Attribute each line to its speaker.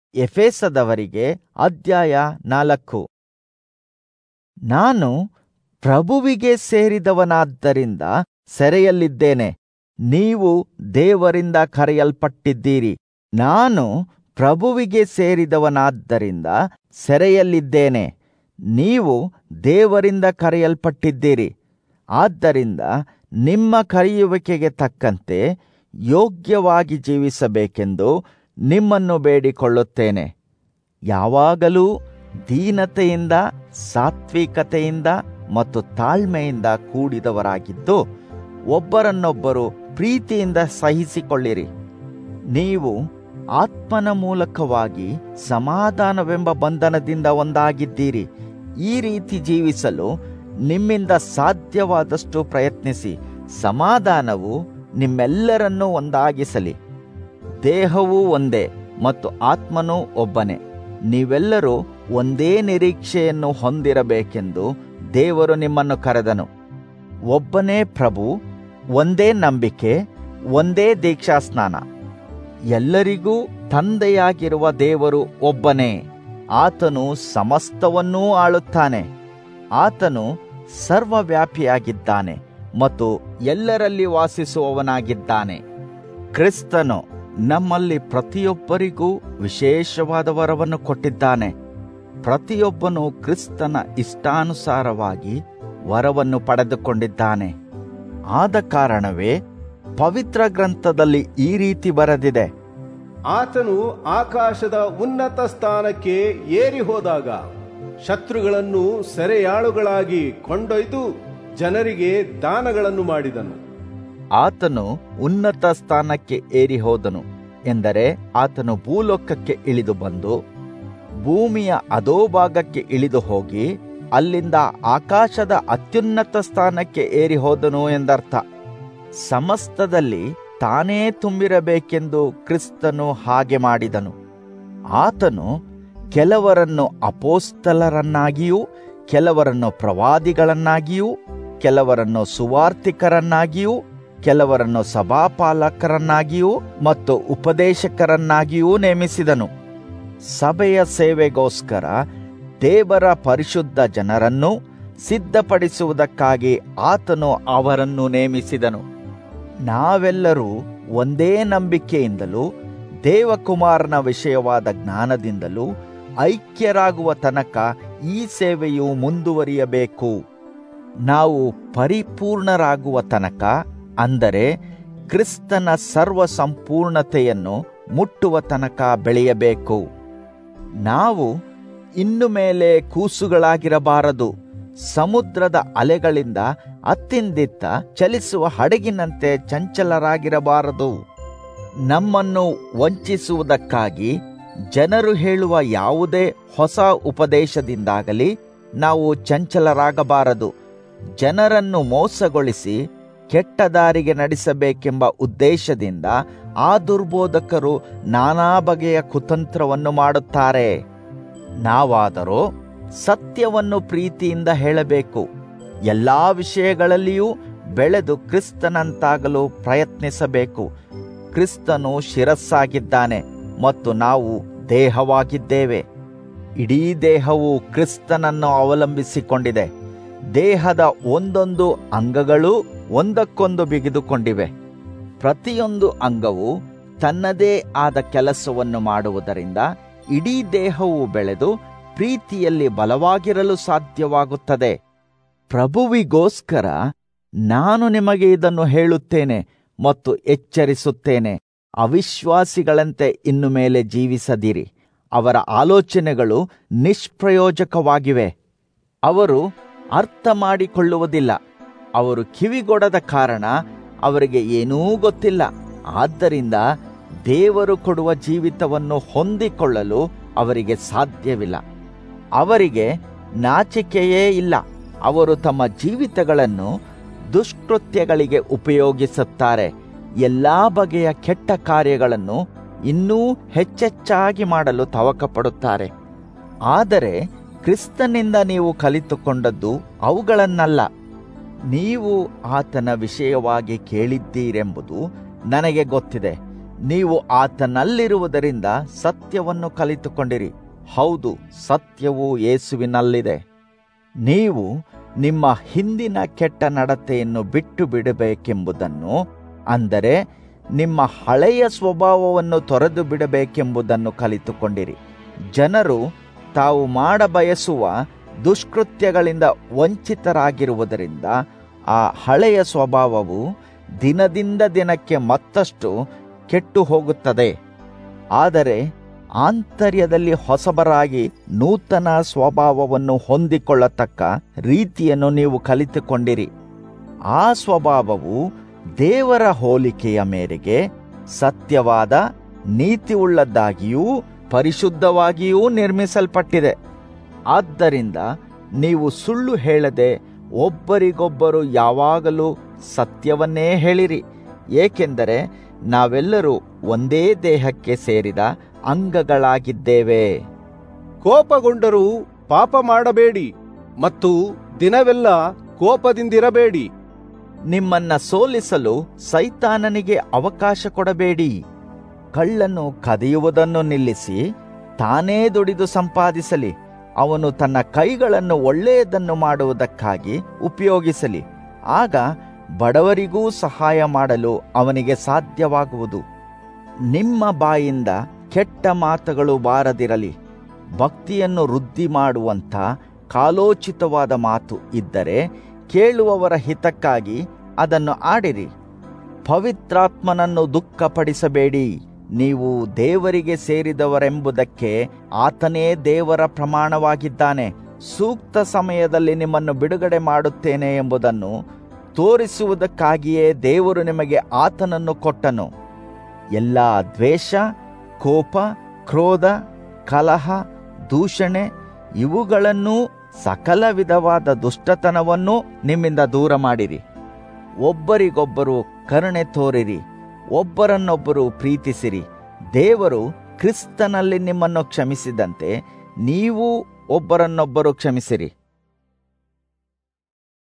Speaker 1: ಎಫೇಸದವರಿಗೆ ಅಧ್ಯಾಯ ನಾಲ್ಕು ನಾನು ಪ್ರಭುವಿಗೆ ಸೇರಿದವನಾದ್ದರಿಂದ ಸೆರೆಯಲ್ಲಿದ್ದೇನೆ ನೀವು ದೇವರಿಂದ ಕರೆಯಲ್ಪಟ್ಟಿದ್ದೀರಿ ನಾನು ಪ್ರಭುವಿಗೆ ಸೇರಿದವನಾದ್ದರಿಂದ ಸೆರೆಯಲ್ಲಿದ್ದೇನೆ ನೀವು ದೇವರಿಂದ ಕರೆಯಲ್ಪಟ್ಟಿದ್ದೀರಿ ಆದ್ದರಿಂದ ನಿಮ್ಮ ಕರೆಯುವಿಕೆಗೆ ತಕ್ಕಂತೆ ಯೋಗ್ಯವಾಗಿ ಜೀವಿಸಬೇಕೆಂದು ನಿಮ್ಮನ್ನು ಬೇಡಿಕೊಳ್ಳುತ್ತೇನೆ ಯಾವಾಗಲೂ ದೀನತೆಯಿಂದ ಸಾತ್ವಿಕತೆಯಿಂದ ಮತ್ತು ತಾಳ್ಮೆಯಿಂದ ಕೂಡಿದವರಾಗಿದ್ದು ಒಬ್ಬರನ್ನೊಬ್ಬರು ಪ್ರೀತಿಯಿಂದ ಸಹಿಸಿಕೊಳ್ಳಿರಿ ನೀವು ಆತ್ಮನ ಮೂಲಕವಾಗಿ ಸಮಾಧಾನವೆಂಬ ಬಂಧನದಿಂದ ಒಂದಾಗಿದ್ದೀರಿ ಈ ರೀತಿ ಜೀವಿಸಲು ನಿಮ್ಮಿಂದ ಸಾಧ್ಯವಾದಷ್ಟು ಪ್ರಯತ್ನಿಸಿ ಸಮಾಧಾನವು ನಿಮ್ಮೆಲ್ಲರನ್ನೂ ಒಂದಾಗಿಸಲಿ ದೇಹವೂ ಒಂದೇ ಮತ್ತು ಆತ್ಮನೂ ಒಬ್ಬನೇ ನೀವೆಲ್ಲರೂ ಒಂದೇ ನಿರೀಕ್ಷೆಯನ್ನು ಹೊಂದಿರಬೇಕೆಂದು ದೇವರು ನಿಮ್ಮನ್ನು ಕರೆದನು ಒಬ್ಬನೇ ಪ್ರಭು ಒಂದೇ ನಂಬಿಕೆ ಒಂದೇ ದೀಕ್ಷಾಸ್ನಾನ ಎಲ್ಲರಿಗೂ ತಂದೆಯಾಗಿರುವ ದೇವರು ಒಬ್ಬನೇ ಆತನು ಸಮಸ್ತವನ್ನೂ ಆಳುತ್ತಾನೆ ಆತನು ಸರ್ವವ್ಯಾಪಿಯಾಗಿದ್ದಾನೆ ಮತ್ತು ಎಲ್ಲರಲ್ಲಿ ವಾಸಿಸುವವನಾಗಿದ್ದಾನೆ ಕ್ರಿಸ್ತನು ನಮ್ಮಲ್ಲಿ ಪ್ರತಿಯೊಬ್ಬರಿಗೂ ವಿಶೇಷವಾದ ವರವನ್ನು ಕೊಟ್ಟಿದ್ದಾನೆ ಪ್ರತಿಯೊಬ್ಬನು ಕ್ರಿಸ್ತನ ಇಷ್ಟಾನುಸಾರವಾಗಿ ವರವನ್ನು ಪಡೆದುಕೊಂಡಿದ್ದಾನೆ ಆದ ಕಾರಣವೇ ಪವಿತ್ರ ಗ್ರಂಥದಲ್ಲಿ ಈ ರೀತಿ ಬರೆದಿದೆ
Speaker 2: ಆತನು ಆಕಾಶದ ಉನ್ನತ ಸ್ಥಾನಕ್ಕೆ ಏರಿ ಹೋದಾಗ ಶತ್ರುಗಳನ್ನು ಸೆರೆಯಾಳುಗಳಾಗಿ ಕೊಂಡೊಯ್ದು ಜನರಿಗೆ ದಾನಗಳನ್ನು ಮಾಡಿದನು
Speaker 1: ಆತನು ಉನ್ನತ ಸ್ಥಾನಕ್ಕೆ ಏರಿ ಹೋದನು ಎಂದರೆ ಆತನು ಭೂಲೋಕಕ್ಕೆ ಇಳಿದು ಬಂದು ಭೂಮಿಯ ಅಧೋಭಾಗಕ್ಕೆ ಇಳಿದು ಹೋಗಿ ಅಲ್ಲಿಂದ ಆಕಾಶದ ಅತ್ಯುನ್ನತ ಸ್ಥಾನಕ್ಕೆ ಏರಿ ಹೋದನು ಎಂದರ್ಥ ಸಮಸ್ತದಲ್ಲಿ ತಾನೇ ತುಂಬಿರಬೇಕೆಂದು ಕ್ರಿಸ್ತನು ಹಾಗೆ ಮಾಡಿದನು ಆತನು ಕೆಲವರನ್ನು ಅಪೋಸ್ತಲರನ್ನಾಗಿಯೂ ಕೆಲವರನ್ನು ಪ್ರವಾದಿಗಳನ್ನಾಗಿಯೂ ಕೆಲವರನ್ನು ಸುವಾರ್ತಿಕರನ್ನಾಗಿಯೂ ಕೆಲವರನ್ನು ಸಭಾಪಾಲಕರನ್ನಾಗಿಯೂ ಮತ್ತು ಉಪದೇಶಕರನ್ನಾಗಿಯೂ ನೇಮಿಸಿದನು ಸಭೆಯ ಸೇವೆಗೋಸ್ಕರ ದೇವರ ಪರಿಶುದ್ಧ ಜನರನ್ನು ಸಿದ್ಧಪಡಿಸುವುದಕ್ಕಾಗಿ ಆತನು ಅವರನ್ನು ನೇಮಿಸಿದನು ನಾವೆಲ್ಲರೂ ಒಂದೇ ನಂಬಿಕೆಯಿಂದಲೂ ದೇವಕುಮಾರನ ವಿಷಯವಾದ ಜ್ಞಾನದಿಂದಲೂ ಐಕ್ಯರಾಗುವ ತನಕ ಈ ಸೇವೆಯು ಮುಂದುವರಿಯಬೇಕು ನಾವು ಪರಿಪೂರ್ಣರಾಗುವ ತನಕ ಅಂದರೆ ಕ್ರಿಸ್ತನ ಸರ್ವ ಸಂಪೂರ್ಣತೆಯನ್ನು ಮುಟ್ಟುವ ತನಕ ಬೆಳೆಯಬೇಕು ನಾವು ಇನ್ನು ಮೇಲೆ ಕೂಸುಗಳಾಗಿರಬಾರದು ಸಮುದ್ರದ ಅಲೆಗಳಿಂದ ಅತ್ತಿಂದಿತ್ತ ಚಲಿಸುವ ಹಡಗಿನಂತೆ ಚಂಚಲರಾಗಿರಬಾರದು ನಮ್ಮನ್ನು ವಂಚಿಸುವುದಕ್ಕಾಗಿ ಜನರು ಹೇಳುವ ಯಾವುದೇ ಹೊಸ ಉಪದೇಶದಿಂದಾಗಲಿ ನಾವು ಚಂಚಲರಾಗಬಾರದು ಜನರನ್ನು ಮೋಸಗೊಳಿಸಿ ಕೆಟ್ಟ ದಾರಿಗೆ ನಡೆಸಬೇಕೆಂಬ ಉದ್ದೇಶದಿಂದ ಆ ದುರ್ಬೋಧಕರು ನಾನಾ ಬಗೆಯ ಕುತಂತ್ರವನ್ನು ಮಾಡುತ್ತಾರೆ ನಾವಾದರೋ ಸತ್ಯವನ್ನು ಪ್ರೀತಿಯಿಂದ ಹೇಳಬೇಕು ಎಲ್ಲಾ ವಿಷಯಗಳಲ್ಲಿಯೂ ಬೆಳೆದು ಕ್ರಿಸ್ತನಂತಾಗಲು ಪ್ರಯತ್ನಿಸಬೇಕು ಕ್ರಿಸ್ತನು ಶಿರಸ್ಸಾಗಿದ್ದಾನೆ ಮತ್ತು ನಾವು ದೇಹವಾಗಿದ್ದೇವೆ ಇಡೀ ದೇಹವು ಕ್ರಿಸ್ತನನ್ನು ಅವಲಂಬಿಸಿಕೊಂಡಿದೆ ದೇಹದ ಒಂದೊಂದು ಅಂಗಗಳು ಒಂದಕ್ಕೊಂದು ಬಿಗಿದುಕೊಂಡಿವೆ ಪ್ರತಿಯೊಂದು ಅಂಗವು ತನ್ನದೇ ಆದ ಕೆಲಸವನ್ನು ಮಾಡುವುದರಿಂದ ಇಡೀ ದೇಹವು ಬೆಳೆದು ಪ್ರೀತಿಯಲ್ಲಿ ಬಲವಾಗಿರಲು ಸಾಧ್ಯವಾಗುತ್ತದೆ ಪ್ರಭುವಿಗೋಸ್ಕರ ನಾನು ನಿಮಗೆ ಇದನ್ನು ಹೇಳುತ್ತೇನೆ ಮತ್ತು ಎಚ್ಚರಿಸುತ್ತೇನೆ ಅವಿಶ್ವಾಸಿಗಳಂತೆ ಇನ್ನು ಮೇಲೆ ಜೀವಿಸದಿರಿ ಅವರ ಆಲೋಚನೆಗಳು ನಿಷ್ಪ್ರಯೋಜಕವಾಗಿವೆ ಅವರು ಅರ್ಥ ಮಾಡಿಕೊಳ್ಳುವುದಿಲ್ಲ ಅವರು ಕಿವಿಗೊಡದ ಕಾರಣ ಅವರಿಗೆ ಏನೂ ಗೊತ್ತಿಲ್ಲ ಆದ್ದರಿಂದ ದೇವರು ಕೊಡುವ ಜೀವಿತವನ್ನು ಹೊಂದಿಕೊಳ್ಳಲು ಅವರಿಗೆ ಸಾಧ್ಯವಿಲ್ಲ ಅವರಿಗೆ ನಾಚಿಕೆಯೇ ಇಲ್ಲ ಅವರು ತಮ್ಮ ಜೀವಿತಗಳನ್ನು ದುಷ್ಕೃತ್ಯಗಳಿಗೆ ಉಪಯೋಗಿಸುತ್ತಾರೆ ಎಲ್ಲಾ ಬಗೆಯ ಕೆಟ್ಟ ಕಾರ್ಯಗಳನ್ನು ಇನ್ನೂ ಹೆಚ್ಚೆಚ್ಚಾಗಿ ಮಾಡಲು ತವಕಪಡುತ್ತಾರೆ ಆದರೆ ಕ್ರಿಸ್ತನಿಂದ ನೀವು ಕಲಿತುಕೊಂಡದ್ದು ಅವುಗಳನ್ನಲ್ಲ ನೀವು ಆತನ ವಿಷಯವಾಗಿ ಕೇಳಿದ್ದೀರೆಂಬುದು ನನಗೆ ಗೊತ್ತಿದೆ ನೀವು ಆತನಲ್ಲಿರುವುದರಿಂದ ಸತ್ಯವನ್ನು ಕಲಿತುಕೊಂಡಿರಿ ಹೌದು ಸತ್ಯವು ಯೇಸುವಿನಲ್ಲಿದೆ ನೀವು ನಿಮ್ಮ ಹಿಂದಿನ ಕೆಟ್ಟ ನಡತೆಯನ್ನು ಬಿಟ್ಟು ಬಿಡಬೇಕೆಂಬುದನ್ನು ಅಂದರೆ ನಿಮ್ಮ ಹಳೆಯ ಸ್ವಭಾವವನ್ನು ತೊರೆದು ಬಿಡಬೇಕೆಂಬುದನ್ನು ಕಲಿತುಕೊಂಡಿರಿ ಜನರು ತಾವು ಮಾಡಬಯಸುವ ದುಷ್ಕೃತ್ಯಗಳಿಂದ ವಂಚಿತರಾಗಿರುವುದರಿಂದ ಆ ಹಳೆಯ ಸ್ವಭಾವವು ದಿನದಿಂದ ದಿನಕ್ಕೆ ಮತ್ತಷ್ಟು ಕೆಟ್ಟು ಹೋಗುತ್ತದೆ ಆದರೆ ಆಂತರ್ಯದಲ್ಲಿ ಹೊಸಬರಾಗಿ ನೂತನ ಸ್ವಭಾವವನ್ನು ಹೊಂದಿಕೊಳ್ಳತಕ್ಕ ರೀತಿಯನ್ನು ನೀವು ಕಲಿತುಕೊಂಡಿರಿ ಆ ಸ್ವಭಾವವು ದೇವರ ಹೋಲಿಕೆಯ ಮೇರೆಗೆ ಸತ್ಯವಾದ ನೀತಿಯುಳ್ಳದ್ದಾಗಿಯೂ ಪರಿಶುದ್ಧವಾಗಿಯೂ ನಿರ್ಮಿಸಲ್ಪಟ್ಟಿದೆ ಆದ್ದರಿಂದ ನೀವು ಸುಳ್ಳು ಹೇಳದೆ ಒಬ್ಬರಿಗೊಬ್ಬರು ಯಾವಾಗಲೂ ಸತ್ಯವನ್ನೇ ಹೇಳಿರಿ ಏಕೆಂದರೆ ನಾವೆಲ್ಲರೂ ಒಂದೇ ದೇಹಕ್ಕೆ ಸೇರಿದ ಅಂಗಗಳಾಗಿದ್ದೇವೆ
Speaker 2: ಕೋಪಗೊಂಡರೂ ಪಾಪ ಮಾಡಬೇಡಿ ಮತ್ತು ದಿನವೆಲ್ಲ ಕೋಪದಿಂದಿರಬೇಡಿ
Speaker 1: ನಿಮ್ಮನ್ನ ಸೋಲಿಸಲು ಸೈತಾನನಿಗೆ ಅವಕಾಶ ಕೊಡಬೇಡಿ ಕಳ್ಳನು ಕದಿಯುವುದನ್ನು ನಿಲ್ಲಿಸಿ ತಾನೇ ದುಡಿದು ಸಂಪಾದಿಸಲಿ ಅವನು ತನ್ನ ಕೈಗಳನ್ನು ಒಳ್ಳೆಯದನ್ನು ಮಾಡುವುದಕ್ಕಾಗಿ ಉಪಯೋಗಿಸಲಿ ಆಗ ಬಡವರಿಗೂ ಸಹಾಯ ಮಾಡಲು ಅವನಿಗೆ ಸಾಧ್ಯವಾಗುವುದು ನಿಮ್ಮ ಬಾಯಿಂದ ಕೆಟ್ಟ ಮಾತುಗಳು ಬಾರದಿರಲಿ ಭಕ್ತಿಯನ್ನು ವೃದ್ಧಿ ಮಾಡುವಂಥ ಕಾಲೋಚಿತವಾದ ಮಾತು ಇದ್ದರೆ ಕೇಳುವವರ ಹಿತಕ್ಕಾಗಿ ಅದನ್ನು ಆಡಿರಿ ಪವಿತ್ರಾತ್ಮನನ್ನು ದುಃಖಪಡಿಸಬೇಡಿ ನೀವು ದೇವರಿಗೆ ಸೇರಿದವರೆಂಬುದಕ್ಕೆ ಆತನೇ ದೇವರ ಪ್ರಮಾಣವಾಗಿದ್ದಾನೆ ಸೂಕ್ತ ಸಮಯದಲ್ಲಿ ನಿಮ್ಮನ್ನು ಬಿಡುಗಡೆ ಮಾಡುತ್ತೇನೆ ಎಂಬುದನ್ನು ತೋರಿಸುವುದಕ್ಕಾಗಿಯೇ ದೇವರು ನಿಮಗೆ ಆತನನ್ನು ಕೊಟ್ಟನು ಎಲ್ಲ ದ್ವೇಷ ಕೋಪ ಕ್ರೋಧ ಕಲಹ ದೂಷಣೆ ಇವುಗಳನ್ನೂ ಸಕಲ ವಿಧವಾದ ದುಷ್ಟತನವನ್ನು ನಿಮ್ಮಿಂದ ದೂರ ಮಾಡಿರಿ ಒಬ್ಬರಿಗೊಬ್ಬರು ಕರುಣೆ ತೋರಿರಿ ಒಬ್ಬರನ್ನೊಬ್ಬರು ಪ್ರೀತಿಸಿರಿ ದೇವರು ಕ್ರಿಸ್ತನಲ್ಲಿ ನಿಮ್ಮನ್ನು ಕ್ಷಮಿಸಿದಂತೆ ನೀವು ಒಬ್ಬರನ್ನೊಬ್ಬರು ಕ್ಷಮಿಸಿರಿ